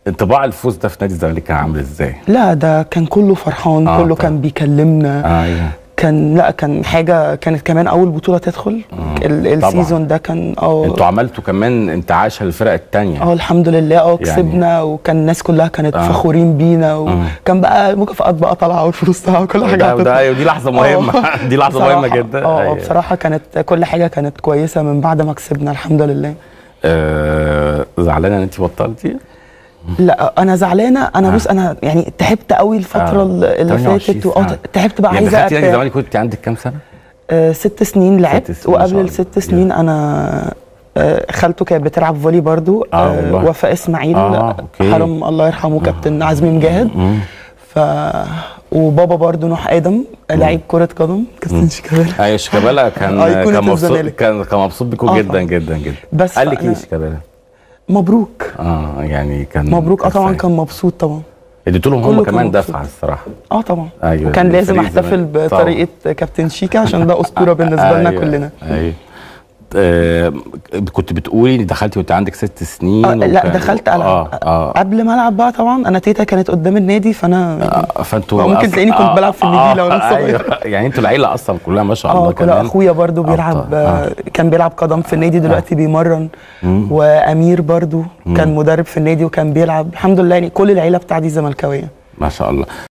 انطباع الفوز ده في نادي الزمالك كان عامل ازاي؟ لا ده كان كله فرحان آه، كله طبعا. كان بيكلمنا ايوه كان لا كان حاجه كانت كمان اول بطوله تدخل ال- طبعا. السيزون ده كان اه انتوا عملتوا كمان انتعاشه للفرق الثانيه اه الحمد لله اه يعني- كسبنا وكان الناس كلها كانت آه. فخورين بينا وكان بقى مكافآت بقى طالعه والفلوس طالعه وكل حاجه ده هتطلع. وده ايوه دي لحظه مهمه آه. دي لحظه مهمه بصراحة- جدا اه أيوة. بصراحه كانت كل حاجه كانت كويسه من بعد ما كسبنا الحمد لله آه، زعلانه ان انت بطلتي؟ لا انا زعلانه انا بص انا يعني تعبت قوي الفتره آه. اللي 28 فاتت واه سنة. تعبت بقى يعني عايزه دخلتي نادي أرتاح. الزمالك كنت عندك كام سنه؟ آه، ست سنين لعبت ست سنين، ما شاء وقبل الله. الست سنين انا آه، خالته كانت بتلعب فولي برضو آه، والله. وفاء اسماعيل آه، أوكي. حرم الله يرحمه كابتن عزمي مجاهد ف وبابا برضو نوح ادم لعيب كره قدم كابتن شيكابالا ايوه شيكابالا كان أيقونة كان مبسوط الزمالك. كان كان مبسوط بيكم آه، جدا طبعا. جدا جدا بس قال لك ايه فأنا- شيكابالا؟ مبروك اه يعني كان مبروك اه طبعا سعيد. كان مبسوط طبعا اديتوا لهم هم كله كان كمان مبسوط. دفعه الصراحه اه طبعا أيوة، وكان لازم فريق احتفل الزمالك. طبعا. بطريقه كابتن شيكا عشان ده اسطوره بالنسبه لنا أيوة، كلنا ايوه آه كنت بتقولي إن دخلتي وانت عندك ست سنين آه لا وكان- دخلت العب اه اه قبل ما العب بقى طبعا انا تيتا كانت قدام النادي فانا آه، فانتوا أو ممكن أصلاً- تلاقيني كنت بلعب في النجيلة وأنا صغير. أيوة. يعني انتوا العيله اصلا كلها ما شاء الله اه كل كمان اخويا برضو بيلعب أبطال. آه. كان بيلعب قدم في النادي دلوقتي بيمرن وامير برضو كان مدرب في النادي وكان بيلعب الحمد لله يعني كل العيله بتاعتي زملكاويه ما شاء الله